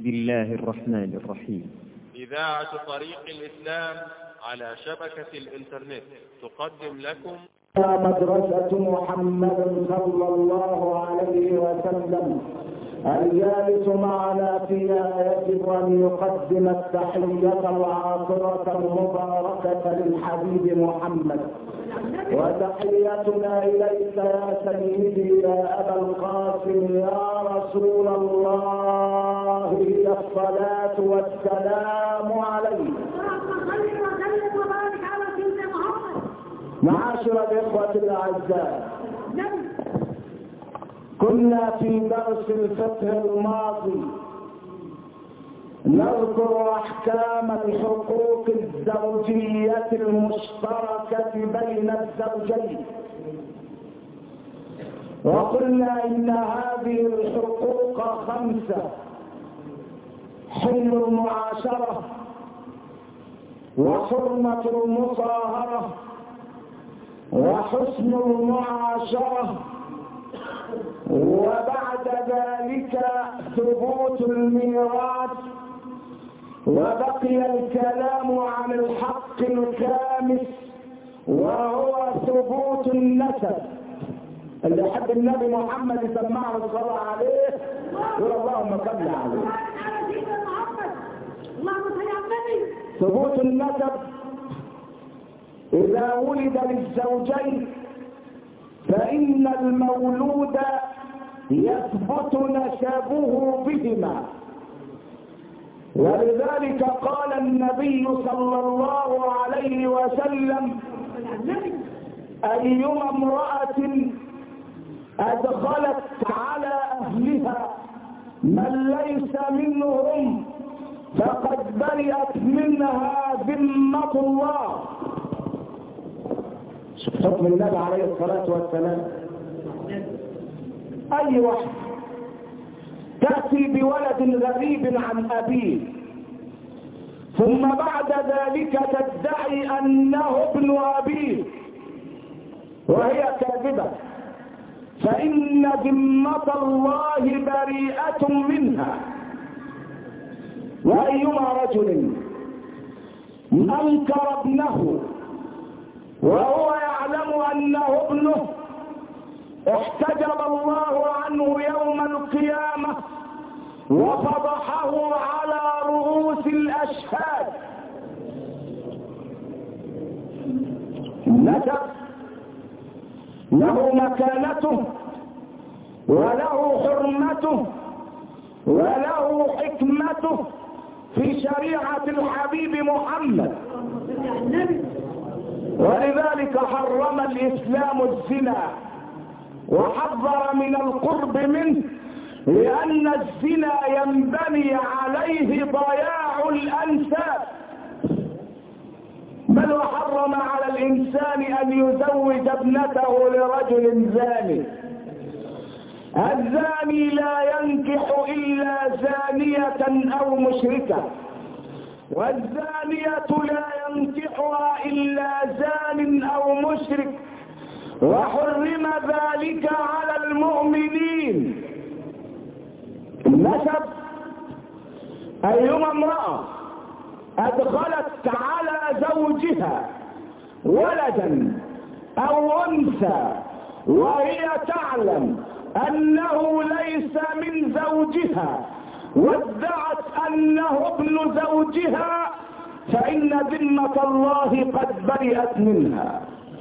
بسم الله الرحمن الرحيم إذاعة طريق الإسلام على شبكة الإنترنت تقدم لكم مدرسة محمد صلى الله عليه وسلم الجالس معنا فيها يجب أن يقدم التحية العاطرة المباركة للحبيب محمد وتحيتنا إليك يا سيدي يا أبا القاسم يا رسول الله هي الصلاة والسلام عليك معاشر الإخوة الأعزاء كنا في درس الفقه الماضي نذكر احكام الحقوق الزوجية المشتركة بين الزوجين وقلنا ان هذه الحقوق خمسة حل المعاشرة وحرمة المصاهرة وحسن المعاشرة وبعد ذلك ثبوت الميراث وبقي الكلام عن الحق الخامس وهو ثبوت النسب اللي يحب النبي محمد يسمعه الصلاة عليه يقول اللهم صل عليه ثبوت النسب إذا ولد للزوجين فإن المولود يثبت نسبه بهما ولذلك قال النبي صلى الله عليه وسلم أيما امرأة أدخلت على أهلها من ليس منهم فقد برئت منها ذمة الله شوف حكم النبي عليه الصلاة والسلام أي واحد تأتي بولد غريب عن أبيه ثم بعد ذلك تدعي أنه ابن أبيه وهي كاذبة فإن ذمة الله بريئة منها وأيما رجل أنكر ابنه وهو يعلم أنه ابنه احتجب الله عنه يوم القيامة وفضحه على رؤوس الأشهاد نسب له مكانته وله حرمته وله حكمته في شريعة الحبيب محمد ولذلك حرم الإسلام الزنا وحذر من القرب منه لأن الزنا ينبني عليه ضياع الأنساب بل وحرم على الإنسان أن يزوج ابنته لرجل زاني الزاني لا ينكح إلا زانية أو مشركة والزانية لا ينكحها إلا زان أو مشرك وحرم ذلك على المؤمنين النسب أيما امرأة أدخلت على زوجها ولدا أو أنثى وهي تعلم أنه ليس من زوجها وادعت أنه ابن زوجها فإن ذمة الله قد برئت منها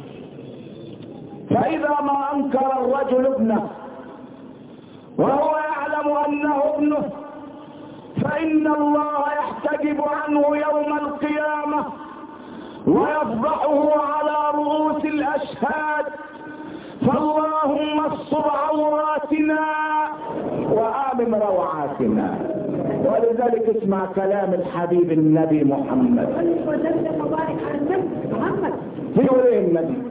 فإذا ما أنكر الرجل ابنه وهو يعلم أنه ابنه فإن الله يحتجب عنه يوم القيامة ويفضحه على رؤوس الأشهاد فاللهم استر عوراتنا وآمن روعاتنا ولذلك اسمع كلام الحبيب النبي محمد يقول ايه النبي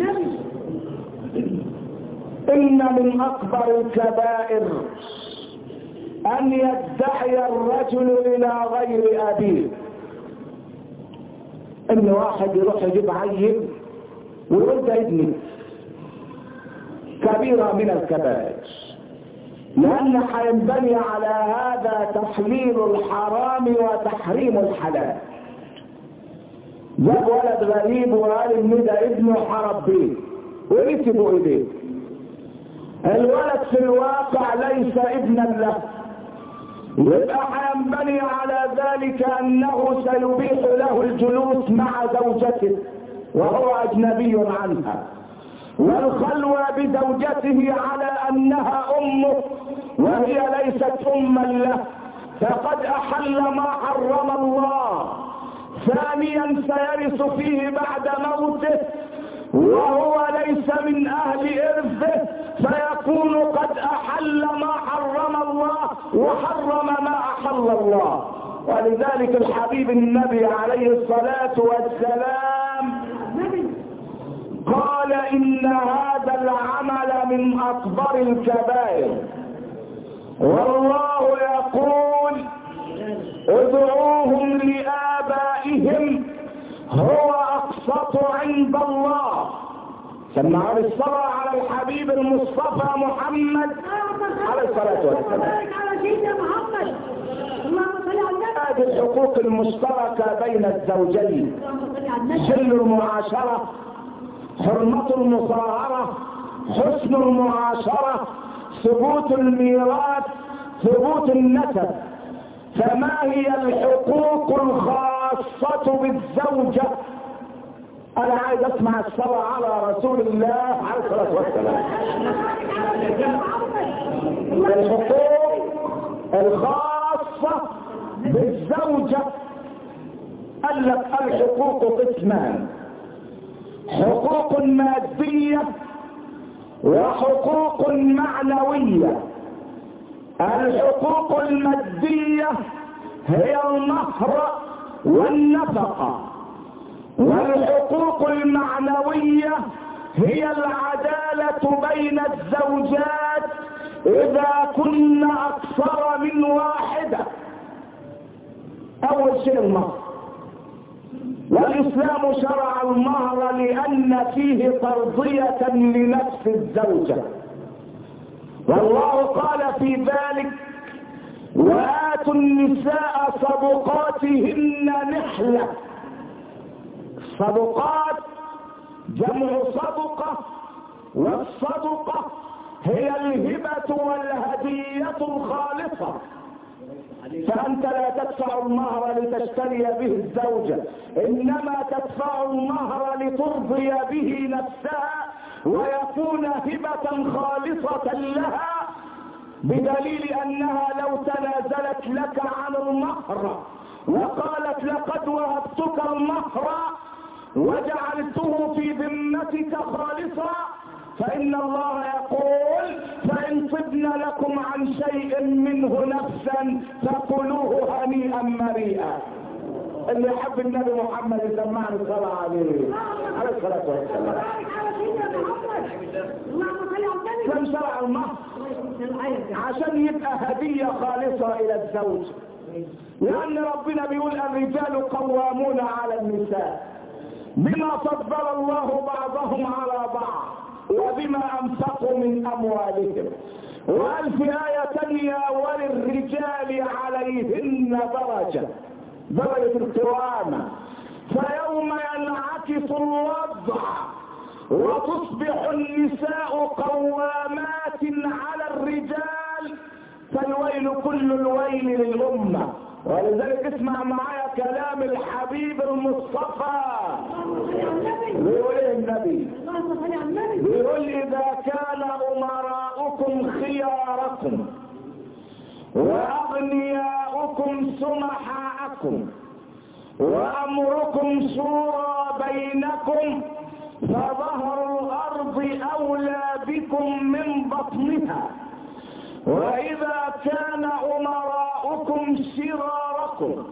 ان من اكبر الكبائر ان يدعي الرجل الى غير ابيه ان واحد يروح يجيب عيل ويقول ده ابني كبيرة من الكبائر لأن حينبني على هذا تحليل الحرام وتحريم الحلال جاب ولد غريب وقال ان ده ابنه حرب بيه وركبوا ايديه الولد في الواقع ليس ابنا له يبقى حينبني على ذلك انه سيبيح له الجلوس مع زوجته وهو اجنبي عنها والخلوة بزوجته على انها امه وهي ليست اما له فقد احل ما حرم الله ثانيا سيرث فيه بعد موته وهو ليس من اهل ارثه فيكون قد احل ما حرم الله وحرم ما احل الله ولذلك الحبيب النبي عليه الصلاة والسلام قال ان هذا العمل من اكبر الكبائر والله يقول ادعوهم لآبائهم هو أقسط عند الله سمعوا الصلاة على الحبيب المصطفى محمد عليه الصلاة والسلام على سيدنا محمد اللهم صل على النبي هذه الحقوق المشتركة بين الزوجين اللهم صل على النبي حل المعاشرة حرمة المصاهرة حسن المعاشرة ثبوت الميراث ثبوت النسب فما هي الحقوق الخاصة بالزوجة انا عايز اسمع الصلاة على رسول الله عليه الصلاة والسلام على سيدنا محمد الحقوق الخاصة بالزوجة قال لك الحقوق قسمان حقوق مادية وحقوق معنوية الحقوق المادية هي المهر والنفقة والحقوق المعنوية هي العدالة بين الزوجات إذا كن أكثر من واحدة أول شيء المهر والإسلام شرع المهر لأن فيه ترضية لنفس الزوجة والله قال في ذلك وآتوا النساء صدقاتهن نحلة صدقات جمع صدقة والصدقة هي الهبة والهدية الخالصة فأنت لا تدفع المهر لتشتري به الزوجة إنما تدفع المهر لترضي به نفسها ويكون هبة خالصة لها بدليل أنها لو تنازلت لك عن المهر وقالت لقد وهبتك المهر وجعلته في ذمتك خالصا فإن الله يقول فإن طبن لكم عن شيء منه نفسا فكلوه هنيئا مريئا اللي يحب النبي محمد يسمعني الصلاة عليه عليه الصلاة والسلام بارك على سيدنا محمد اللهم صل على النبي كم شرع المهر الآية عشان يبقى هدية خالصة إلى الزوج لأن ربنا بيقول الرجال قوامون على النساء بما فضل الله بعضهم على بعض وبما أنفقوا من أموالهم وقال في آية تانية وللرجال عليهن درجة درجة القوامة فيوم ينعكس الوضع وتصبح النساء قوامات على الرجال فالويل كل الويل للأمة ولذلك اسمع معايا كلام الحبيب المصطفى بيقول ايه النبي اللهم صل على النبي بيقول إذا كان أمراؤكم خياركم وأغنياؤكم سمحاءكم وأمركم شورى بينكم فظهر الأرض أولى بكم من بطنها وإذا كان أمراؤكم شراركم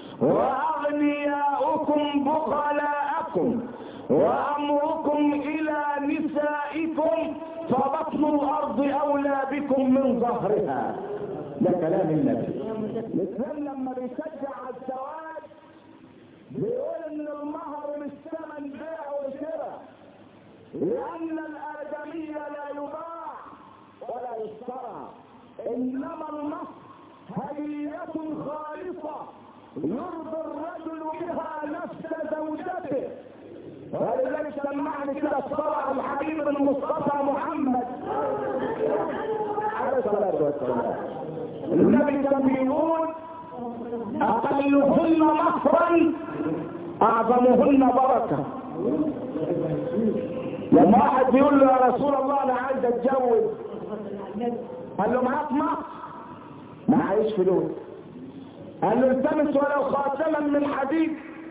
وأغنياؤكم بخلاءكم وأمركم إلى نسائكم فبطن الأرض أولى بكم من ظهرها ده كلام النبي الإسلام لما بيشجع على الزواج بيقول إن المهر مش ثمن بيع وشراء لأن الآدمي لا يباع ولا يشترى انما النص هدية خالصة يرضي الرجل بها نفس زوجته ولذلك سمعني كده الصلاة على الحبيب المصطفى محمد عليه الصلاة والسلام النبي كان بيقول أقلهن مصرا أعظمهن بركة لما واحد بيقول له يا رسول الله أنا عايز أتجوز قال له معاك مصر معيش فلوس قال له التمس ولو خاتما من حديد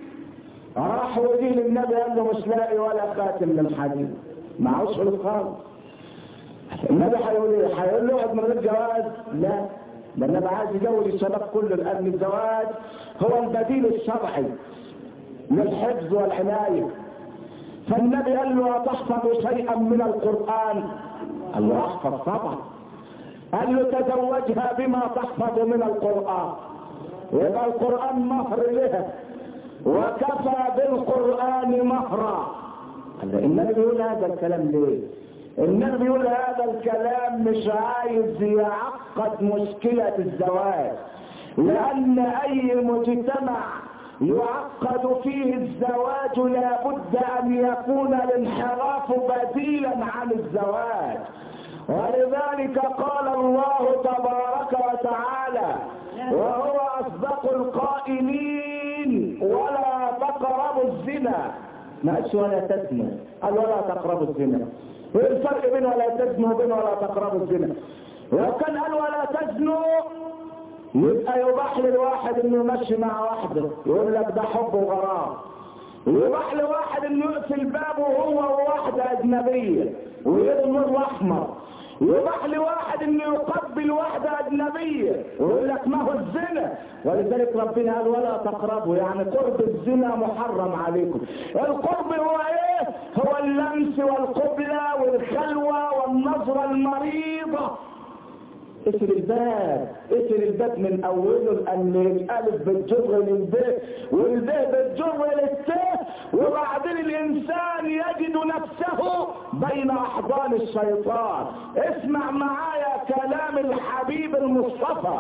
راح وديه للنبي قال له مش لاقي ولا خاتم من حديد معهوش فلوس خالص النبي هيقول ايه؟ هيقول له اقعد من غير جواز؟ لا ده النبي عايز يجوز الشباب كله لان الزواج هو البديل الشرعي للحفظ والعنايه فالنبي قال له أتحفظ شيئا من القرآن قال له احفظ طبعا قال له تزوجها بما تحفظ من القرآن يبقى القرآن مهر لها وكفى بالقرآن مهرا قال له النبي بيقول هذا الكلام ليه النبي بيقول هذا الكلام مش عايز يعقد مشكلة الزواج لأن أي مجتمع يعقد فيه الزواج لابد أن يكون الانحراف بديلا عن الزواج ولذلك قال الله تبارك وتعالى وهو أصدق القائلين ولا تقربوا الزنا ما قالش ولا تزنوا قال ولا تقربوا الزنا ايه الفرق بين ولا تزنوا وبين ولا تقربوا الزنا وكان قال ولا تزنوا يبقى يباح للواحد انه يمشي مع واحده يقول لك ده حب وغرام يباح لواحد انه يقفل بابه هو وواحده اجنبيه ويرمي نور احمر يباح لواحد انه يقبل واحده اجنبيه ويقول لك ما هو الزنا ولذلك ربنا قال ولا تقربوا يعني قرب الزنا محرم عليكم القرب هو ايه هو اللمس والقبله والخلوه والنظره المريضه اقفل الباب اقفل الباب من اوله لان الالف بتجر للباء والباء بتجر للتاء وبعدين الانسان يجد نفسه بين احضان الشيطان اسمع معايا كلام الحبيب المصطفى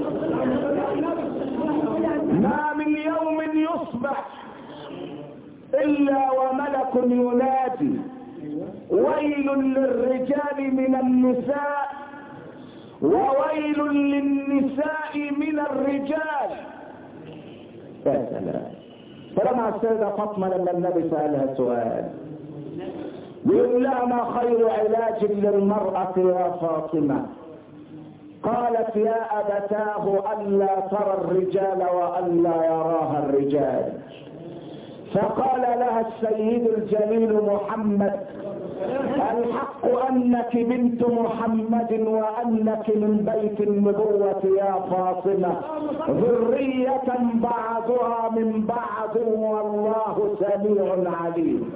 ما من يوم يصبح الا وملك ينادي ويل للرجال من النساء وويل للنساء من الرجال يا سلام فلما السيدة فاطمة لما النبي سألها سؤال بيقول لها ما خير علاج للمرأة يا فاطمة قالت يا أبتاه ألا ترى الرجال وألا يراها الرجال فقال لها السيد الجليل محمد الحق أنك بنت محمد وأنك من بيت النبوة يا فاطمة ذرية بعضها من بعض والله سميع عليم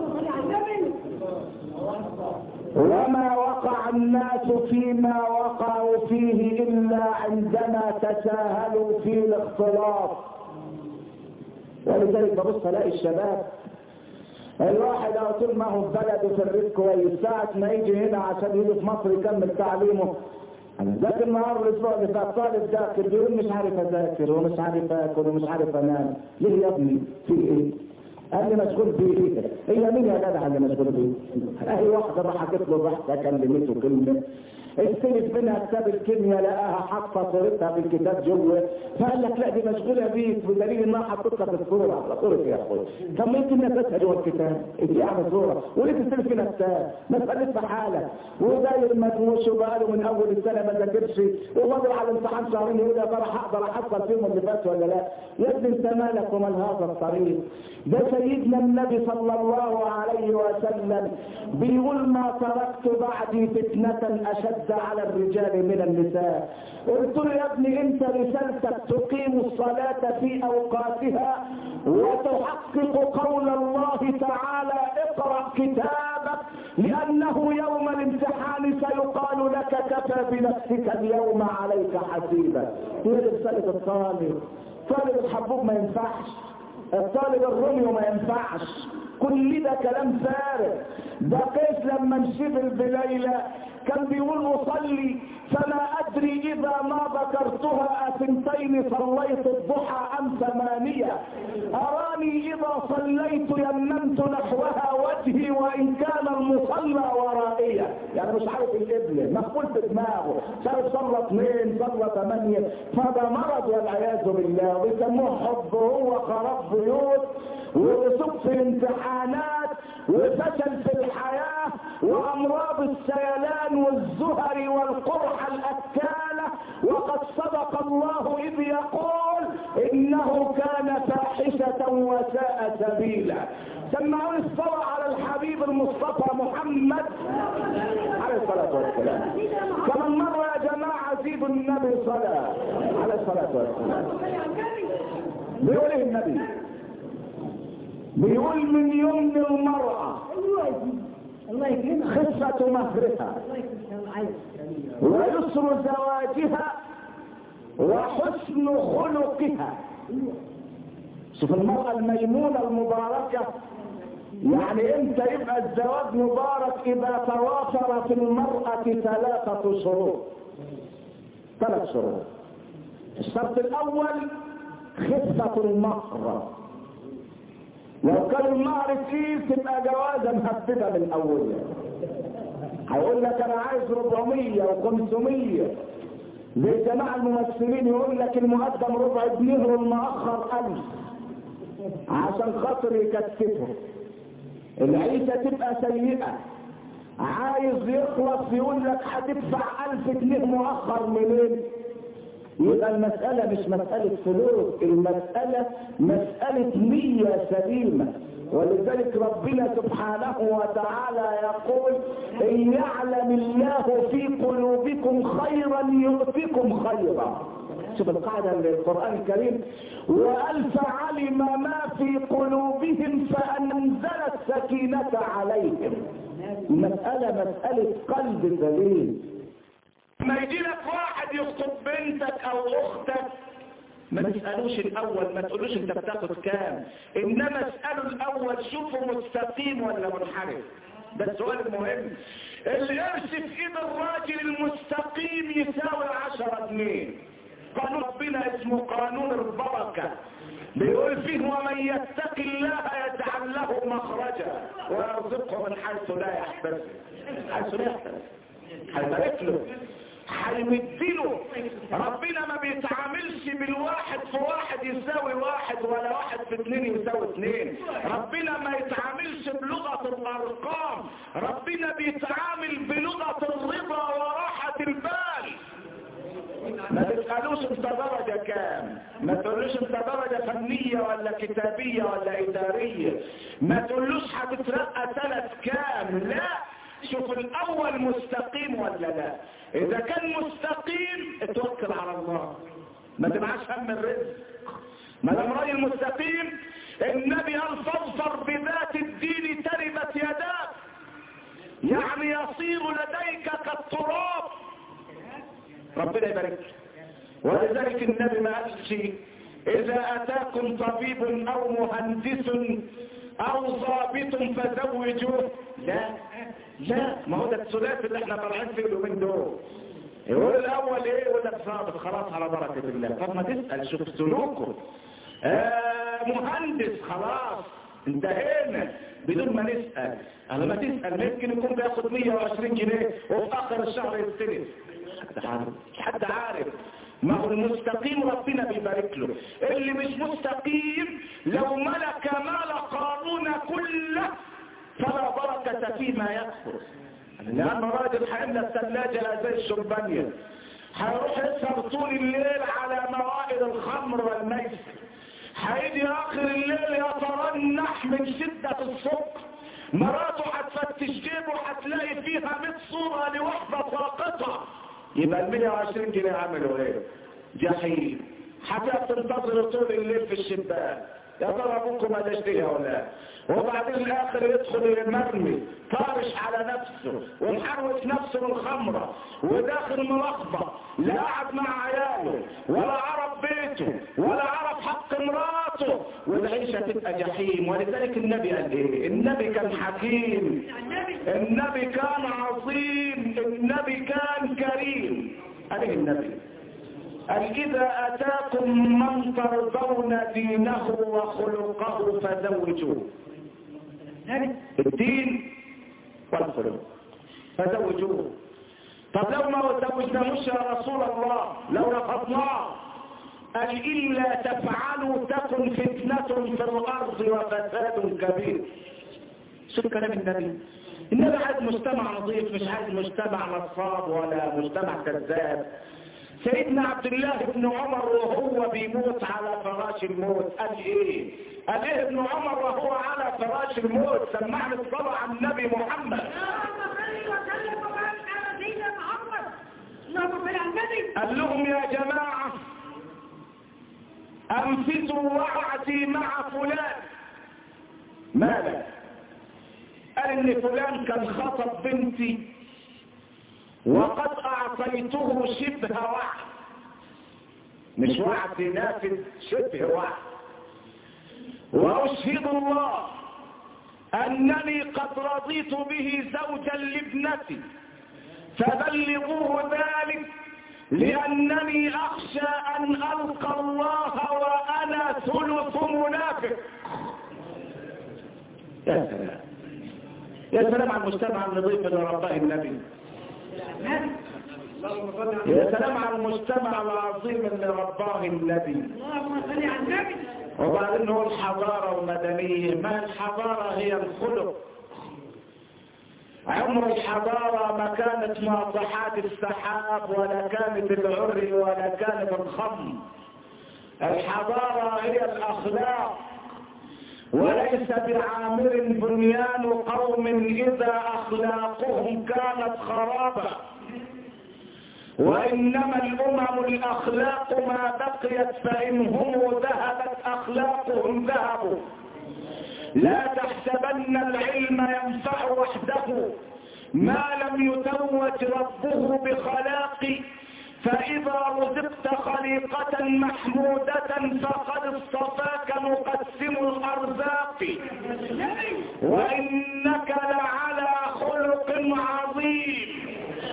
وما وقع الناس فيما وقعوا فيه إلا عندما تساهلوا في الاختلاط ولذلك ببص الاقي الشباب الواحد او طول ما هو في بلده في الريف كويس ساعة ما يجي هنا عشان يجي في مصر يكمل تعليمه ذاك النهار الاسبوع اللي فات طالب ذاكر بيقول مش عارف اذاكر ومش عارف اكل ومش عارف انام ليه يا ابني في ايه؟ قال لي مشغول بايه؟ هي مين يا جدع اللي مشغول بايه؟ اهي واحده ضحكت له ضحكه كلمته كلمه استلف منها كتاب الكيمياء لقاها حاطه صورتها في الكتاب جوه فقال لك لا دي مشغوله بيك بدليل انها حطيتها في الصوره على صورتي يا اخويا طب ما يمكن نفسها جوه الكتاب دي على صوره وليه تستلف منها كتاب ما تخليك في حالك وداير مدوش وبقاله من اول السنه ما ذاكرش وفاضل على الامتحان شهرين يقول يا ترى هقدر احصل فيهم اللي فات ولا لا يا ابني انت مالك ومال هذا الطريق ده سيدنا النبي صلى الله عليه وسلم بيقول ما تركت بعدي فتنه اشد أشد على الرجال من النساء قلت له يا ابني انت رسالتك تقيم الصلاة في اوقاتها وتحقق قول الله تعالى اقرأ كتابك لانه يوم الامتحان سيقال لك كفى بنفسك اليوم عليك حسيبا هي رسالة الطالب طالب الحبوب ما ينفعش الطالب الروميو ما ينفعش كل ده كلام فارغ ده قيس لما نشغل بليلى كان بيقول اصلي فلا ادري اذا ما ذكرتها اثنتين صليت الضحى ام ثمانية اراني اذا صليت يمنمت نحوها وجهي وان كان المصلى ورائية يعني مش عارف القبلة مقبول في دماغه شايف صلى اثنين صلى ثمانية فده مرض والعياذ بالله ويسموه حب هو خراب بيوت ورسوب في الامتحانات وفشل في الحياة وامراض السيلان والزهر والقرحة الاكالة وقد صدق الله اذ يقول انه كان فاحشة وساء سبيلا سمعوني الصلاة على الحبيب المصطفى محمد عليه الصلاة والسلام كمان مرة يا جماعة زيدوا النبي صلاة عليه الصلاة والسلام بيقول ايه النبي بيقول من يمن المرأة الله يكرمك خفة مهرها الله يكرمك عايز ويسر زواجها وحسن خلقها شوف المرأة الميمونة المباركة يعني امتى يبقى الزواج مبارك اذا توافر في المرأة ثلاثة شروط ثلاث شروط الشرط الاول خفة المهر لو كان المهر كتير تبقى جوازة مهددة من اولها هيقول لك انا عايز 400 و500 زي الجماعة الممثلين يقول لك المقدم ربع جنيه والمؤخر ألف عشان خاطر يكتفه العيشة تبقى سيئة عايز يخلص يقول لك هتدفع ألف جنيه مؤخر منين يبقى المسألة مش مسألة فلوس المسألة مسألة نية سليمة ولذلك ربنا سبحانه وتعالى يقول إن يعلم الله في قلوبكم خيرا يؤتكم خيرا شوف القاعدة من القرآن الكريم وألف علم ما في قلوبهم فأنزل السكينة عليهم المسألة مسألة قلب سليم ما يجي لك واحد يخطب بنتك او اختك ما تسألوش الاول ما تقولوش انت بتاخد كام انما اسألوا الاول شوفوا مستقيم ولا منحرف ده السؤال المهم القرش في ايد الراجل المستقيم يساوي عشرة جنيه قانون ربنا اسمه قانون البركة بيقول فيه ومن يتق الله يجعل له مخرجا ويرزقه من حيث لا يحتسب حيث لا يحتسب هيبارك له هيمدله ربنا ما بيتعاملش بالواحد في واحد يساوي واحد ولا واحد في اتنين يساوي اتنين ربنا ما يتعاملش بلغة الارقام ربنا بيتعامل بلغة الرضا وراحة البال ما تسألوش انت درجة كام ما تقولوش انت درجة فنية ولا كتابية ولا ادارية ما تقولوش هتترقى سنة كام لا شوف الاول مستقيم ولا لا اذا كان مستقيم اتوكل على الله ما تبعش هم الرزق ما دام راجل مستقيم النبي قال فاظفر بذات الدين تربت يداك يعني يصير لديك كالتراب ربنا يبارك ولذلك النبي ما قالش اذا اتاكم طبيب او مهندس او ضابط فزوجوه لا لا ما هو ده الثلاثي اللي احنا طالعين فيه اليومين دول يقول الاول ايه يقول لك ضابط خلاص على بركه الله طب ما تسال شوف سلوكه آه مهندس خلاص انتهينا بدون ما نسال انا ما تسال ممكن يكون بياخد 120 جنيه وفي اخر الشهر يستلف حد عارف حد عارف ما هو المستقيم ربنا بيبارك له اللي مش مستقيم لو ملك مال قارون كله فلا بركة فيما يكفر لأن راجل هيملى الثلاجة زي الشربانية هيروح يسهر طول الليل على موائد الخمر والميسر هيجي آخر الليل يترنح من شدة السكر مراته هتفتش جيبه هتلاقي فيها 100 صورة لوحدة ساقطة يبقى ال 120 جنيه عملوا ايه؟ جحيم حتى تنتظر طول الليل في الشباك يا ترى ابوكم هتشتريها ولا وبعدين الاخر يدخل المرمي طارش على نفسه ومحروس نفسه من الخمرة وداخل ملخبط لا قعد مع عياله ولا عرف بيته ولا عرف حق حق مراته والعيشة تبقى جحيم ولذلك النبي قال ايه النبي كان حكيم النبي كان عظيم النبي كان كريم قال ايه النبي قال إذا أتاكم من ترضون دينه وخلقه فزوجوه الدين والخلق فزوجوه طب لو ما زوجناهوش يا رسول الله لو رفضناه قال إلا تفعلوا تكن فتنة في الأرض وفساد كبير شوف كلام النبي النبي عايز مجتمع نظيف مش عايز مجتمع نصاب ولا مجتمع كذاب سيدنا عبد الله بن عمر وهو بيموت على فراش الموت قال ايه قال ايه ابن عمر وهو على فراش الموت سمعنا الصلاة على النبي محمد اللهم صل وسلم وبارك على سيدنا محمد اللهم صل على النبي قال لهم يا جماعة أنفسوا وعدي مع فلان ماذا قال إن فلان كان خطب بنتي وقد أعطيته شبه وعد مش وعد نافذ شبه وعد وأشهد الله أنني قد رضيت به زوجا لابنتي فبلغوه ذلك لأنني أخشى أن ألقى الله وأنا ثلث منافق يا سلام يا سلام على المجتمع النظيف اللي رباه النبي يا سلام على المجتمع العظيم اللي رباه النبي اللهم صل على النبي وبعدين هو الحضارة والمدنية ما الحضارة هي الخلق عمر الحضارة ما كانت ناطحات السحاب ولا كانت العري ولا كانت الخم الحضارة هي الأخلاق وليس بعامر بنيان قوم إذا أخلاقهم كانت خرابا وإنما الأمم الأخلاق ما بقيت فإن هم ذهبت أخلاقهم ذهبوا لا تحسبن العلم ينفع وحده ما لم يتوج ربه بخلاق فإذا رزقت خليقة محمودة فقد اصطفاك مقسم الأرزاق وإنك لعلى خلق عظيم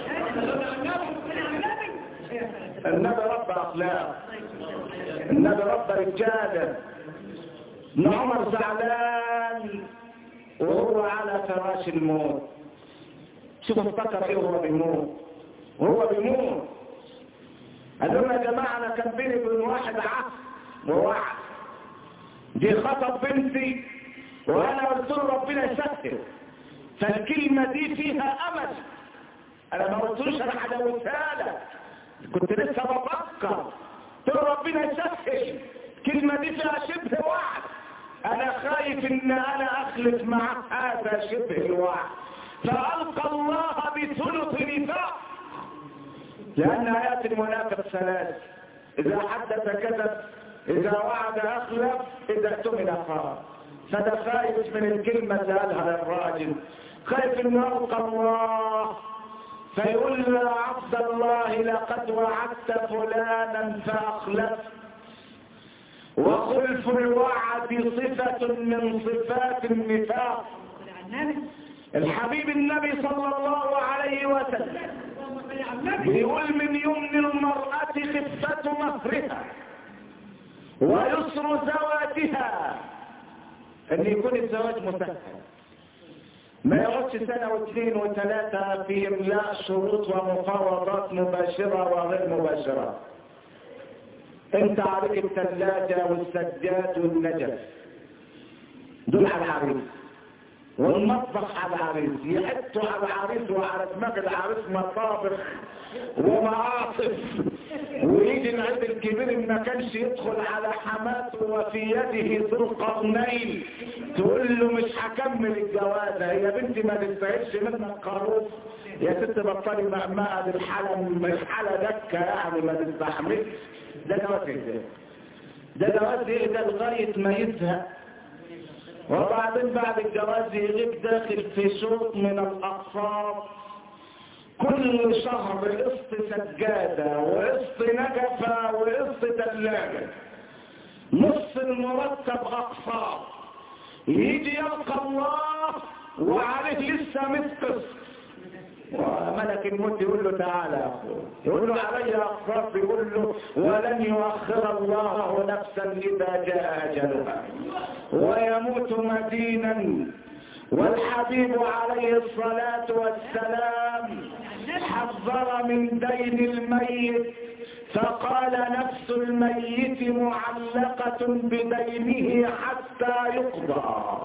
النبي رب أخلاق النبي رب رجالا ابن عمر زعلان وهو على فراش الموت شوف افتكر ايه وهو بيموت وهو بيموت قال لهم يا جماعه انا كان بيني وبين واحد عهد ووعد دي خطب بنتي وانا قلت له ربنا يسهل فالكلمه دي فيها امل انا ما قلتلوش انا هجوزها لك كنت لسه بفكر قلت له ربنا يسهل الكلمه دي فيها شبه وعد انا خايف ان انا اخلف مع هذا شبه الوعد فالقى الله بثلث نفاق لان ايات المنافق ثلاث اذا حدث كذب اذا وعد اخلف اذا اؤتمن خان فده خايف من الكلمه اللي قالها الراجل خايف انه يلقى الله فيقول له عبد الله لقد وعدت فلانا فاخلفت وخلف الوعد صفة من صفات النفاق الحبيب النبي صلى الله عليه وسلم بيقول من يمن المرأة خفة مهرها ويسر زواجها ان يكون الزواج مسهل ما يقعدش سنة واثنين وثلاثة في املاء شروط ومفاوضات مباشرة وغير مباشرة انت عليك الثلاجة والسجاد والنجف دول على العريس والمطبخ على العريس يحطوا على العريس وعلى دماغ العريس مطابخ ومعاصف ويجي العيد الكبير ما كانش يدخل على حماته وفي يده ذو القرنين تقول له مش هكمل الجوازه هي بنتي ما تستاهلش منك خروف يا ست بطلي مهما الحلم مش حاله دكه يعني ما تستحملش ده جواز ايه ده جواز ايه ده لغايه ما يزهق وبعدين بعد الجواز يغيب داخل في شوط من الاقساط كل شهر قسط سجادة وقسط نجفة وقسط تلاجة نص المرتب أقصاه يجي يلقى الله وعليه لسه مثقص وملك الموت يقول له تعالى يا أخوي يقول له علي أقصاص يقول له ولن يؤخر الله نفسا إذا جاء أجلها ويموت مدينا والحبيب عليه الصلاة والسلام حذر من دين الميت فقال نفس الميت معلقة بدينه حتى يقضى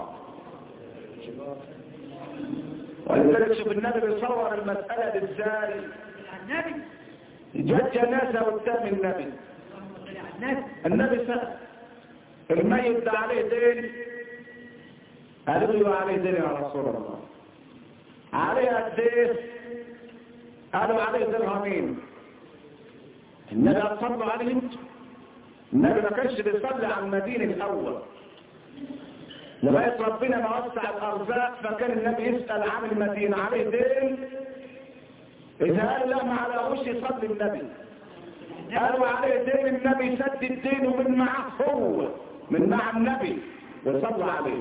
ولذلك شوف النبي بيصور المسألة دي ازاي النبي جت جنازة قدام النبي النبي النبي سأل الميت ده عليه دين قالوا له عليه دين يا رسول الله عليه قد ايه قالوا عليه درهمين النبي قال صلوا عليه انتوا النبي ما كانش بيصلي على المدينة الأول لغاية ربنا ما وسع الأرزاق فكان النبي يسأل عن المدينة عليه دين إذا قال لا ما علىهوش يصلي النبي قالوا عليه دين النبي سدد دينه من معه هو من مع النبي وصلى عليه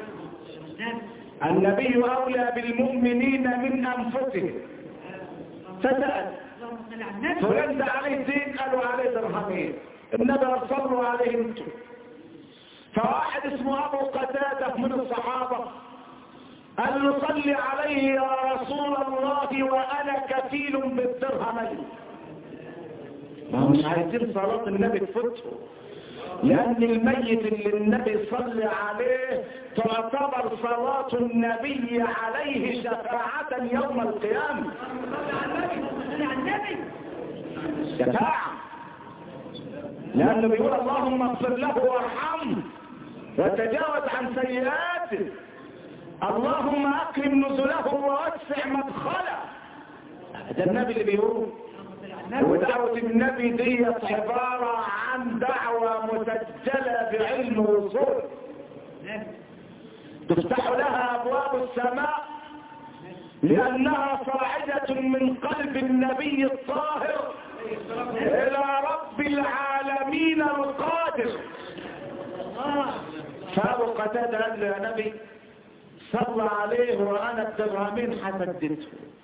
النبي أولى بالمؤمنين من أنفسهم فسأل اللهم صل على النبي فلان ده عليه دين قالوا عليه درهمين النبي صلوا عليه انتم فواحد اسمه ابو قتاده من الصحابه قال له صل عليه يا رسول الله وانا كفيل بالدرهمين ما هو مش عايزين صلاه النبي تفوته لأن الميت اللي النبي صلى عليه تعتبر صلاة النبي عليه شفاعة يوم القيامة صل على النبي شفاعة لأنه بيقول اللهم اغفر له وارحمه وتجاوز عن سيئاته اللهم أكرم نزله ووسع مدخله ده النبي اللي بيقول ودعوة النبي ديت عبارة عن دعوة مسجلة بعلم وصول تفتح لها أبواب السماء لأنها صاعدة من قلب النبي الطاهر إلى رب العالمين القادر فأبو قتادة قال له يا نبي صلى عليه وأنا الدرهمين حسدته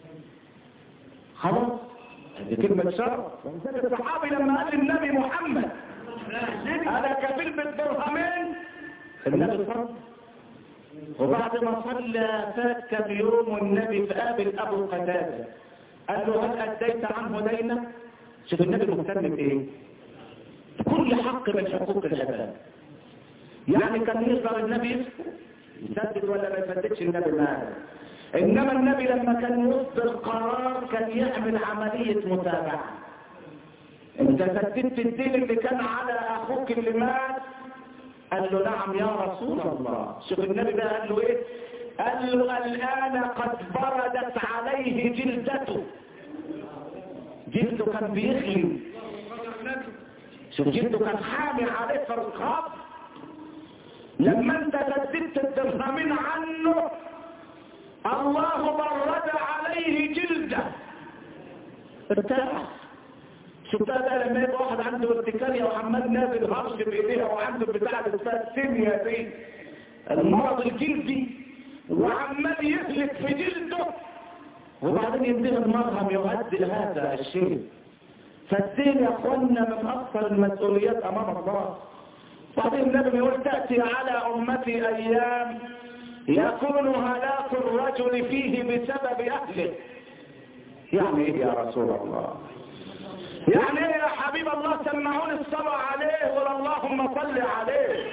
خلاص هذه كلمة شرف الصحابي لما قال للنبي محمد أنا كفيل بالدرهمين النبي صلى وبعد ما صلى فات كم يوم والنبي فقابل أبو قتادة قال له هل أديت عنه دينا شوف النبي مهتم بإيه كل حق من حقوق العباد يعني كان يقدر النبي يسدد ولا ما يسددش النبي معاه انما النبي لما كان يصدر قرار كان يعمل عملية متابعة انت سددت الدين اللي كان على اخوك اللي مات قال له نعم يا رسول الله شوف النبي ده قال له ايه قال له الان قد بردت عليه جلدته جلده كان بيخلي شوف جلده كان حامي عليه في الرقاب لما انت سددت الدرهمين عنه الله برد عليه جلده ارتاح شوف ده لما يبقى واحد عنده ارتكارية وعمال نازل هرش بايديها وعنده بتاع اسمها السيميا دي المرض الجلدي وعمال يهلك في جلده وبعدين يديه المرهم يؤدي هذا الشيء فالدين يا اخوانا من اكثر المسؤوليات امام الله بعدين النبي يقول تأتي على أمتي أيام يكون هلاك الرجل فيه بسبب أهله يعني إيه يا رسول الله يعني إيه يا حبيب الله سمعوني الصلاة عليه ولا اللهم صل عليه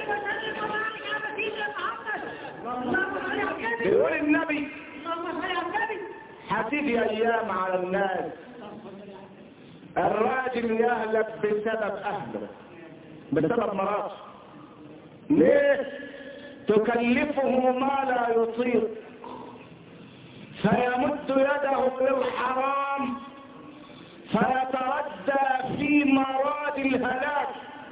بيقول النبي هتيجي أيام على الناس الراجل يهلك بسبب أهله بسبب مراته ليه تكلفه ما لا يطيق فيمد يده للحرام فيتردى في مراد الهلاك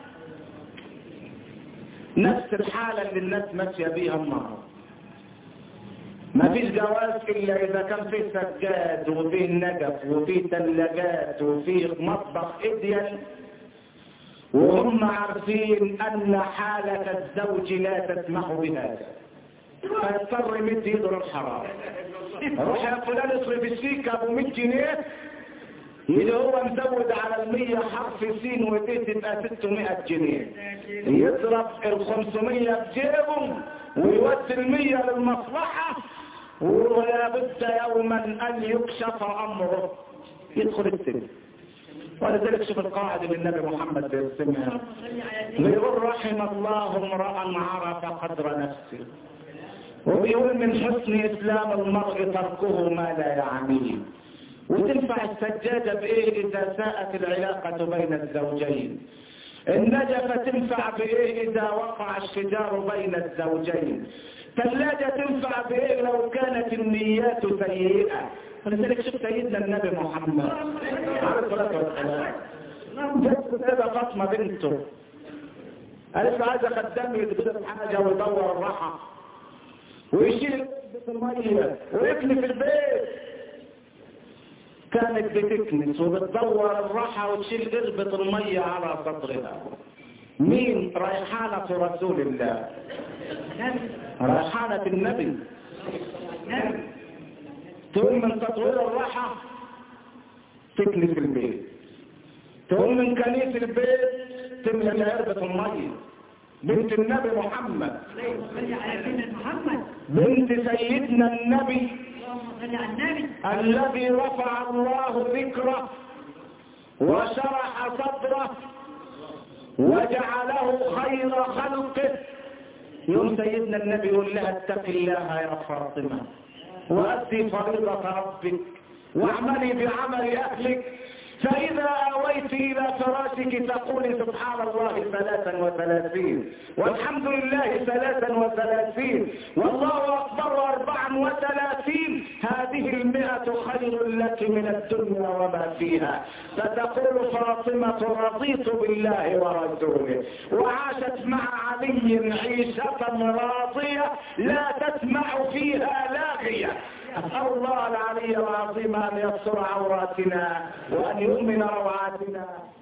نفس الحالة اللي الناس ماشية بيها النهارده ما فيش جواز إلا إذا كان فيه سجاد وفيه نجف وفيه ثلاجات وفيه مطبخ إديال وهم عارفين أن حالة الزوج لا تسمح بهذا فيضطر يمد يده للحرام روح يا فلان اصرف السيكة ابو 100 جنيه اللي هو مزود على المية حرف سين وتيه تبقى 600 جنيه يضرب ال 500 بجيبه ويودي المية للمصلحة ولا بد يوما ان يكشف امره يدخل السجن ولذلك شوف القاعدة اللي النبي محمد بيرسمها بيقول رحم الله امرأ عرف قدر نفسه وبيقول من حسن اسلام المرء تركه ما لا يعنيه وتنفع السجادة بايه اذا ساءت العلاقة بين الزوجين النجفة تنفع بايه اذا وقع الشجار بين الزوجين ثلاجة تنفع بايه لو كانت النيات سيئة فلذلك شوف سيدنا النبي محمد عليه الصلاة والسلام جت سيدة فاطمة بنته قالت له عايزة خدام يكتب حاجة ويدور الراحة ويشيل المية ويكني في البيت كانت بتكنس وبتدور الراحة وتشيل قربة المية على صدرها مين ريحانة رسول الله ريحانة النبي تقوم من تطوير الراحة تكنس في البيت تقوم من كنيس البيت تملى قربة المية بنت النبي محمد صل على سيدنا محمد بنت سيدنا النبي اللهم صل على النبي الذي رفع الله ذكره وشرح صدره وجعله خير خلقه يوم سيدنا النبي يقول لها اتق الله يا فاطمة وأدي فريضة ربك واعملي بعمل أهلك فإذا آويت إلى فراشك تقولي سبحان الله ثلاثا وثلاثين والحمد لله ثلاثا وثلاثين والله أكبر أربعا وثلاثين هذه المئة خير لك من الدنيا وما فيها فتقول فاطمة رضيت بالله ورسوله وعاشت مع علي عيشة راضية لا تسمع فيها لاغية أسأل الله العلي العظيم أن يستر عوراتنا وأن يؤمن روعاتنا